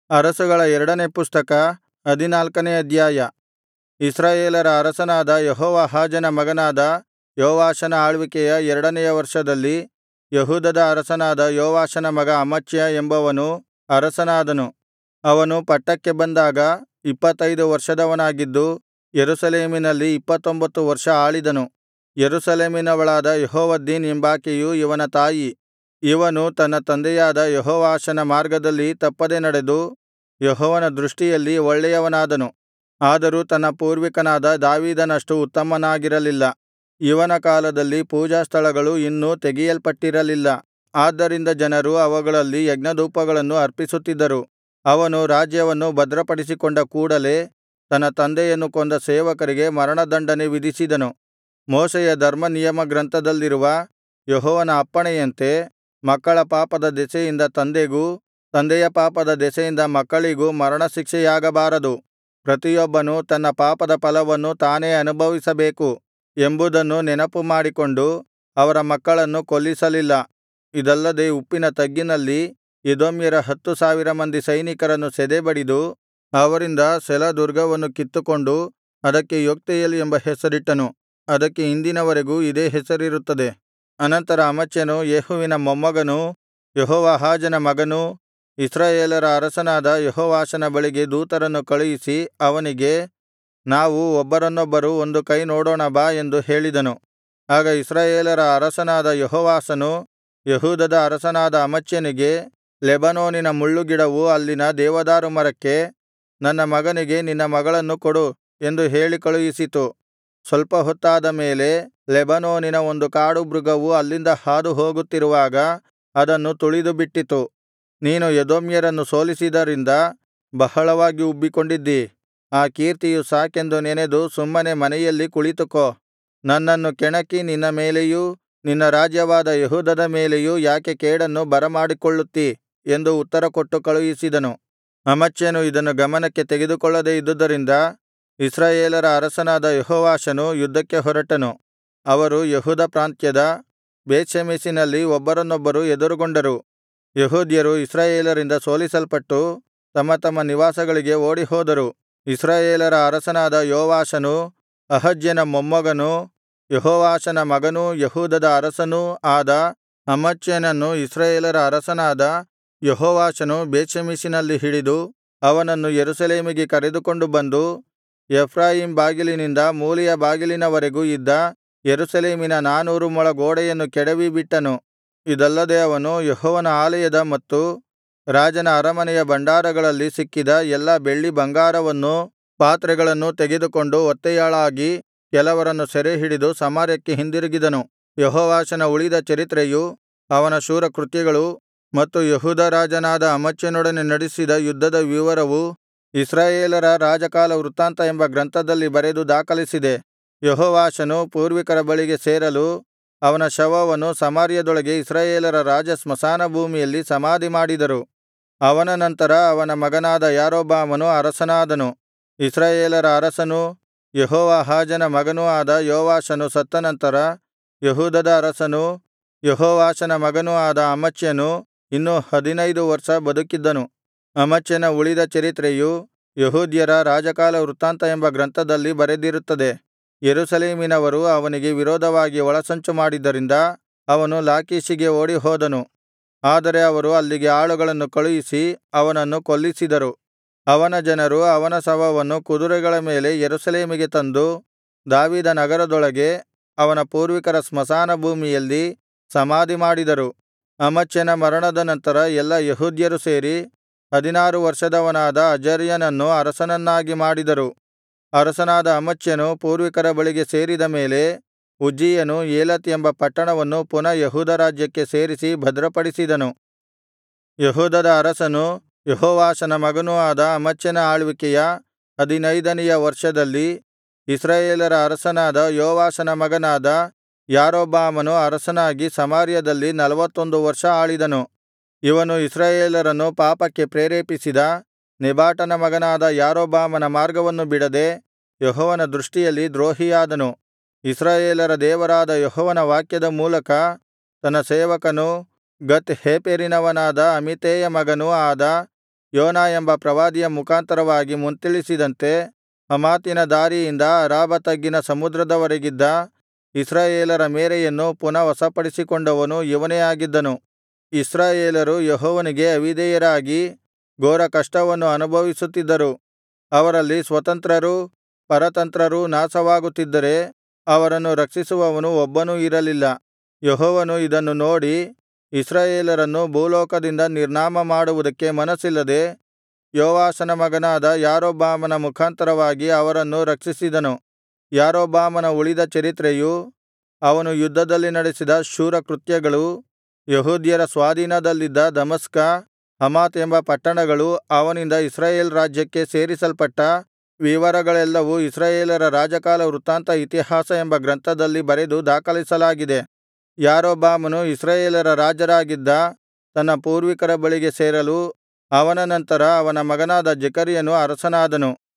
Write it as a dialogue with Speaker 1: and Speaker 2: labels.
Speaker 1: ಅರಸುಗಳ ಎರಡನೆ ಪುಸ್ತಕ ಹದಿನಾಲ್ಕನೇ ಅಧ್ಯಾಯ ಇಸ್ರಾಯೇಲರ ಅರಸನಾದ ಯೆಹೋವಾಹಾಜನ ಮಗನಾದ ಯೋವಾಷನ ಆಳ್ವಿಕೆಯ ಎರಡನೆಯ ವರ್ಷದಲ್ಲಿ ಯೆಹೂದದ ಅರಸನಾದ ಯೋವಾಷನ ಮಗ ಅಮಚ್ಯ ಎಂಬವನು ಅರಸನಾದನು ಅವನು ಪಟ್ಟಕ್ಕೆ ಬಂದಾಗ ಇಪ್ಪತ್ತೈದು ವರ್ಷದವನಾಗಿದ್ದು ಯೆರೂಸಲೇಮಿನಲ್ಲಿ ಇಪ್ಪತ್ತೊಂಬತ್ತು ವರ್ಷ ಆಳಿದನು ಯೆರೂಸಲೇಮಿನವಳಾದ ಯೆಹೋವದ್ದೀನ್ ಎಂಬಾಕೆಯು ಇವನ ತಾಯಿ ಇವನು ತನ್ನ ತಂದೆಯಾದ ಯೆಹೋವಾಷನ ಮಾರ್ಗದಲ್ಲಿ ತಪ್ಪದೆ ನಡೆದು ಯೆಹೋವನ ದೃಷ್ಟಿಯಲ್ಲಿ ಒಳ್ಳೆಯವನಾದನು ಆದರೂ ತನ್ನ ಪೂರ್ವಿಕನಾದ ದಾವೀದನಷ್ಟು ಉತ್ತಮನಾಗಿರಲಿಲ್ಲ ಇವನ ಕಾಲದಲ್ಲಿ ಪೂಜಾಸ್ಥಳಗಳು ಇನ್ನೂ ತೆಗೆಯಲ್ಪಟ್ಟಿರಲಿಲ್ಲ ಆದ್ದರಿಂದ ಜನರು ಅವುಗಳಲ್ಲಿ ಯಜ್ಞಧೂಪಗಳನ್ನು ಅರ್ಪಿಸುತ್ತಿದ್ದರು ಅವನು ರಾಜ್ಯವನ್ನು ಭದ್ರಪಡಿಸಿಕೊಂಡ ಕೂಡಲೆ ತನ್ನ ತಂದೆಯನ್ನು ಕೊಂದ ಸೇವಕರಿಗೆ ಮರಣದಂಡನೆ ವಿಧಿಸಿದನು ಮೋಶೆಯ ಧರ್ಮನಿಯಮಗ್ರಂಥದಲ್ಲಿರುವ ಯೆಹೋವನ ಅಪ್ಪಣೆಯಂತೆ ಮಕ್ಕಳ ಪಾಪದ ದೆಸೆಯಿಂದ ತಂದೆಗೂ ತಂದೆಯ ಪಾಪದ ದೆಸೆಯಿಂದ ಮಕ್ಕಳಿಗೂ ಮರಣಶಿಕ್ಷೆಯಾಗಬಾರದು ಪ್ರತಿಯೊಬ್ಬನೂ ತನ್ನ ಪಾಪದ ಫಲವನ್ನು ತಾನೇ ಅನುಭವಿಸಬೇಕು ಎಂಬುದನ್ನು ನೆನಪುಮಾಡಿಕೊಂಡು ಅವರ ಮಕ್ಕಳನ್ನು ಕೊಲ್ಲಿಸಲಿಲ್ಲ ಇದಲ್ಲದೆ ಉಪ್ಪಿನ ತಗ್ಗಿನಲ್ಲಿ ಎದೋಮ್ಯರ ಹತ್ತು ಸಾವಿರ ಮಂದಿ ಸೈನಿಕರನ್ನು ಸದೆಬಡಿದು ಅವರಿಂದ ಸೆಲ ದುರ್ಗವನ್ನು ಕಿತ್ತುಕೊಂಡು ಅದಕ್ಕೆ ಯೊಕ್ತೆಯೇಲ್ ಎಂಬ ಹೆಸರಿಟ್ಟನು ಅದಕ್ಕೆ ಇಂದಿನವರೆಗೂ ಇದೇ ಹೆಸರಿರುತ್ತದೆ ಅನಂತರ ಅಮಚ್ಯನು ಯೇಹುವಿನ ಮೊಮ್ಮಗನೂ ಯೆಹೋವಾಹಾಜನ ಮಗನೂ ಇಸ್ರಾಯೇಲರ ಅರಸನಾದ ಯೆಹೋವಾಷನ ಬಳಿಗೆ ದೂತರನ್ನು ಕಳುಹಿಸಿ ಅವನಿಗೆ ನಾವು ಒಬ್ಬರನ್ನೊಬ್ಬರು ಒಂದು ಕೈ ನೋಡೋಣ ಬಾ ಎಂದು ಹೇಳಿದನು ಆಗ ಇಸ್ರಾಯೇಲರ ಅರಸನಾದ ಯೆಹೋವಾಷನು ಯೆಹೂದದ ಅರಸನಾದ ಅಮಚ್ಯನಿಗೆ ಲೆಬನೋನಿನ ಮುಳ್ಳುಗಿಡವು ಅಲ್ಲಿನ ದೇವದಾರು ಮರಕ್ಕೆ ನನ್ನ ಮಗನಿಗೆ ನಿನ್ನ ಮಗಳನ್ನು ಕೊಡು ಎಂದು ಹೇಳಿ ಕಳುಹಿಸಿತು ಸ್ವಲ್ಪ ಹೊತ್ತಾದ ಮೇಲೆ ಲೆಬನೋನಿನ ಒಂದು ಕಾಡುಮೃಗವು ಅಲ್ಲಿಂದ ಹಾದು ಹೋಗುತ್ತಿರುವಾಗ ಅದನ್ನು ತುಳಿದುಬಿಟ್ಟಿತು ನೀನು ಎದೋಮ್ಯರನ್ನು ಸೋಲಿಸಿದರಿಂದ ಬಹಳವಾಗಿ ಉಬ್ಬಿಕೊಂಡಿದ್ದಿ ಆ ಕೀರ್ತಿಯು ಸಾಕೆಂದು ನೆನೆದು ಸುಮ್ಮನೆ ಮನೆಯಲ್ಲಿ ಕುಳಿತುಕೋ ನನ್ನನ್ನು ಕೆಣಕಿ ನಿನ್ನ ಮೇಲೆಯೂ ನಿನ್ನ ರಾಜ್ಯವಾದ ಯೆಹೂದದ ಮೇಲೆಯೂ ಯಾಕೆ ಕೇಡನ್ನು ಬರಮಾಡಿಕೊಳ್ಳುತ್ತೀ ಎಂದು ಉತ್ತರಕೊಟ್ಟು ಕಳುಹಿಸಿದನು ಅಮಚ್ಯನು ಇದನ್ನು ಗಮನಕ್ಕೆ ತೆಗೆದುಕೊಳ್ಳದೆ ಇದ್ದುದರಿಂದ ಇಸ್ರಾಯೇಲರ ಅರಸನಾದ ಯೆಹೋವಾಷನು ಯುದ್ಧಕ್ಕೆ ಹೊರಟನು ಅವರು ಯೆಹೂದ ಪ್ರಾಂತ್ಯದ ಬೇತ್ಷೆಮೆಷಿನಲ್ಲಿ ಒಬ್ಬರನ್ನೊಬ್ಬರು ಎದುರುಗೊಂಡರು ಯೆಹೂದ್ಯರು ಇಸ್ರಾಯೇಲರಿಂದ ಸೋಲಿಸಲ್ಪಟ್ಟು ತಮ್ಮ ತಮ್ಮ ನಿವಾಸಗಳಿಗೆ ಓಡಿಹೋದರು ಇಸ್ರಾಯೇಲರ ಅರಸನಾದ ಯೋವಾಷನೂ ಅಹಜ್ಯನ ಮೊಮ್ಮಗನೂ ಯೆಹೋವಾಷನ ಮಗನೂ ಯೆಹೂದದ ಅರಸನೂ ಆದ ಅಮಚ್ಯನನ್ನು ಇಸ್ರಾಯೇಲರ ಅರಸನಾದ ಯೆಹೋವಾಷನು ಬೇತ್ಷೆಮೆಷಿನಲ್ಲಿ ಹಿಡಿದು ಅವನನ್ನು ಯೆರೂಸಲೇಮಿಗೆ ಕರೆದುಕೊಂಡು ಬಂದು ಎಫ್ರಾಯೀಮ್ ಬಾಗಿಲಿನಿಂದ ಮೂಲೆಯ ಬಾಗಿಲಿನವರೆಗೂ ಇದ್ದ ಯೆರೂಸಲೇಮಿನ ನಾನೂರು ಮೊಳ ಗೋಡೆಯನ್ನು ಕೆಡವಿಬಿಟ್ಟನು ಇದಲ್ಲದೆ ಅವನು ಯೆಹೋವನ ಆಲಯದ ಮತ್ತು ರಾಜನ ಅರಮನೆಯ ಭಂಡಾರಗಳಲ್ಲಿ ಸಿಕ್ಕಿದ ಎಲ್ಲಾ ಬೆಳ್ಳಿ ಬಂಗಾರವನ್ನೂ ಪಾತ್ರೆಗಳನ್ನೂ ತೆಗೆದುಕೊಂಡು ಒತ್ತೆಯಾಳಾಗಿ ಕೆಲವರನ್ನು ಸೆರೆಹಿಡಿದು ಸಮಾರ್ಯಕ್ಕೆ ಹಿಂದಿರುಗಿದನು ಯೆಹೋವಾಷನ ಉಳಿದ ಚರಿತ್ರೆಯೂ ಅವನ ಶೂರಕೃತ್ಯಗಳೂ ಮತ್ತು ಯೆಹೂದ ರಾಜನಾದ ಅಮಚ್ಯನೊಡನೆ ನಡಿಸಿದ ಯುದ್ಧದ ವಿವರವೂ ಇಸ್ರಾಯೇಲರ ರಾಜಕಾಲ ವೃತ್ತಾಂತ ಎಂಬ ಗ್ರಂಥದಲ್ಲಿ ಬರೆದು ದಾಖಲಿಸಿದೆ ಯೆಹೋವಾಷನು ಪೂರ್ವಿಕರ ಬಳಿಗೆ ಸೇರಲು ಅವನ ಶವವನ್ನು ಸಮಾರ್ಯದೊಳಗೆ ಇಸ್ರಾಯೇಲರ ರಾಜ ಸ್ಮಶಾನಭೂಮಿಯಲ್ಲಿ ಸಮಾಧಿಮಾಡಿದರು ಅವನ ನಂತರ ಅವನ ಮಗನಾದ ಯಾರೊಬ್ಬಾಮನು ಅರಸನಾದನು ಇಸ್ರಾಯೇಲರ ಅರಸನೂ ಯೆಹೋವಾಹಾಜನ ಮಗನೂ ಆದ ಯೋವಾಷನು ಸತ್ತ ನಂತರ ಯೆಹೂದದ ಅರಸನೂ ಯೆಹೋವಾಷನ ಮಗನೂ ಆದ ಅಮಚ್ಯನು ಇನ್ನೂ ಹದಿನೈದು ವರ್ಷ ಬದುಕಿದ್ದನು ಅಮಚ್ಯನ ಉಳಿದ ಚರಿತ್ರೆಯು ಯೆಹೂದ್ಯರ ರಾಜಕಾಲ ವೃತ್ತಾಂತ ಎಂಬ ಗ್ರಂಥದಲ್ಲಿ ಬರೆದಿರುತ್ತದೆ ಯೆರೂಸಲೇಮಿನವರು ಅವನಿಗೆ ವಿರೋಧವಾಗಿ ಒಳಸಂಚು ಮಾಡಿದ್ದರಿಂದ ಅವನು ಲಾಕೀಷಿಗೆ ಓಡಿಹೋದನು ಆದರೆ ಅವರು ಅಲ್ಲಿಗೆ ಆಳುಗಳನ್ನು ಕಳುಹಿಸಿ ಅವನನ್ನು ಕೊಲ್ಲಿಸಿದರು ಅವನ ಜನರು ಅವನ ಶವವನ್ನು ಕುದುರೆಗಳ ಮೇಲೆ ಯೆರೂಸಲೇಮಿಗೆ ತಂದು ದಾವೀದನಗರದೊಳಗೆ ಅವನ ಪೂರ್ವಿಕರ ಸ್ಮಶಾನ ಭೂಮಿಯಲ್ಲಿ ಸಮಾಧಿಮಾಡಿದರು ಅಮಚ್ಯನ ಮರಣದ ನಂತರ ಎಲ್ಲಾ ಯೆಹೂದ್ಯರು ಸೇರಿ ಹದಿನಾರು ವರ್ಷದವನಾದ ಅಜರ್ಯನನ್ನು ಅರಸನನ್ನಾಗಿ ಮಾಡಿದರು ಅರಸನಾದ ಅಮಚ್ಯನು ಪೂರ್ವಿಕರ ಬಳಿಗೆ ಸೇರಿದ ಮೇಲೆ ಉಜ್ಜೀಯನು ಏಲತ್ ಎಂಬ ಪಟ್ಟಣವನ್ನು ಪುನಃ ಯೆಹೂದ ರಾಜ್ಯಕ್ಕೆ ಸೇರಿಸಿ ಭದ್ರಪಡಿಸಿದನು ಯೆಹೂದದ ಅರಸನೂ ಯೆಹೋವಾಷನ ಮಗನೂ ಆದ ಅಮಚ್ಯನ ಆಳ್ವಿಕೆಯ ಹದಿನೈದನೆಯ ವರ್ಷದಲ್ಲಿ ಇಸ್ರಾಯೇಲರ ಅರಸನಾದ ಯೋವಾಷನ ಮಗನಾದ ಯಾರೊಬ್ಬಾಮನು ಅರಸನಾಗಿ ಸಮಾರ್ಯದಲ್ಲಿ ನಲ್ವತ್ತೊಂದು ವರ್ಷ ಆಳಿದನು ಇವನು ಇಸ್ರಾಯೇಲರನ್ನು ಪಾಪಕ್ಕೆ ಪ್ರೇರೇಪಿಸಿದ ನೆಬಾಟನ ಮಗನಾದ ಯಾರೊಬ್ಬಾಮನ ಮಾರ್ಗವನ್ನು ಬಿಡದೆ ಯೆಹೋವನ ದೃಷ್ಟಿಯಲ್ಲಿ ದ್ರೋಹಿಯಾದನು ಇಸ್ರಾಯೇಲರ ದೇವರಾದ ಯೆಹೋವನ ವಾಕ್ಯದ ಮೂಲಕ ತನ್ನ ಸೇವಕನೂ ಗತ್ ಹೇಫೆರಿನವನಾದ ಅಮಿತ್ತೈಯ ಮಗನೂ ಆದ ಯೋನ ಎಂಬ ಪ್ರವಾದಿಯ ಮುಖಾಂತರವಾಗಿ ಮುಂತಿಳಿಸಿದಂತೆ ಹಮಾತಿನ ದಾರಿಯಿಂದ ಅರಾಬಾ ತಗ್ಗಿನ ಸಮುದ್ರದವರೆಗಿದ್ದ ಇಸ್ರಾಯೇಲರ ಮೇರೆಯನ್ನು ಪುನಃ ವಶಪಡಿಸಿಕೊಂಡವನು ಇವನೇ ಆಗಿದ್ದನು ಇಸ್ರಾಯೇಲರು ಯೆಹೋವನಿಗೆ ಅವಿಧೇಯರಾಗಿ ಘೋರ ಕಷ್ಟವನ್ನು ಅನುಭವಿಸುತ್ತಿದ್ದರು ಅವರಲ್ಲಿ ಸ್ವತಂತ್ರರೂ ಪರತಂತ್ರರೂ ನಾಶವಾಗುತ್ತಿದ್ದರೆ ಅವರನ್ನು ರಕ್ಷಿಸುವವನು ಒಬ್ಬನೂ ಇರಲಿಲ್ಲ ಯೆಹೋವನು ಇದನ್ನು ನೋಡಿ ಇಸ್ರಾಯೇಲರನ್ನು ಭೂಲೋಕದಿಂದ ನಿರ್ನಾಮ ಮಾಡುವುದಕ್ಕೆ ಮನಸ್ಸಿಲ್ಲದೆ ಯೋವಾಷನ ಮಗನಾದ ಯಾರೊಬ್ಬಾಮನ ಮುಖಾಂತರವಾಗಿ ಅವರನ್ನು ರಕ್ಷಿಸಿದನು ಯಾರೊಬ್ಬಾಮನ ಉಳಿದ ಚರಿತ್ರೆಯೂ ಅವನು ಯುದ್ಧದಲ್ಲಿ ನಡೆಸಿದ ಶೂರಕೃತ್ಯಗಳೂ ಯೆಹೂದ್ಯರ ಸ್ವಾಧೀನದಲ್ಲಿದ್ದ ದಮಸ್ಕ ಹಮಾತ್ ಎಂಬ ಪಟ್ಟಣಗಳು ಅವನಿಂದ ಇಸ್ರಾಯೇಲ್ ರಾಜ್ಯಕ್ಕೆ ಸೇರಿಸಲ್ಪಟ್ಟ ವಿವರಗಳೆಲ್ಲವೂ ಇಸ್ರಾಯೇಲರ ರಾಜಕಾಲ ವೃತ್ತಾಂತ ಇತಿಹಾಸ ಎಂಬ ಗ್ರಂಥದಲ್ಲಿ ಬರೆದು ದಾಖಲಿಸಲಾಗಿದೆ ಯಾರೊಬ್ಬಾಮನು ಇಸ್ರಾಯೇಲರ ರಾಜರಾಗಿದ್ದ ತನ್ನ ಪೂರ್ವಿಕರ ಬಳಿಗೆ ಸೇರಲು ಅವನ ನಂತರ ಅವನ ಮಗನಾದ ಜೆಕರ್ಯನು ಅರಸನಾದನು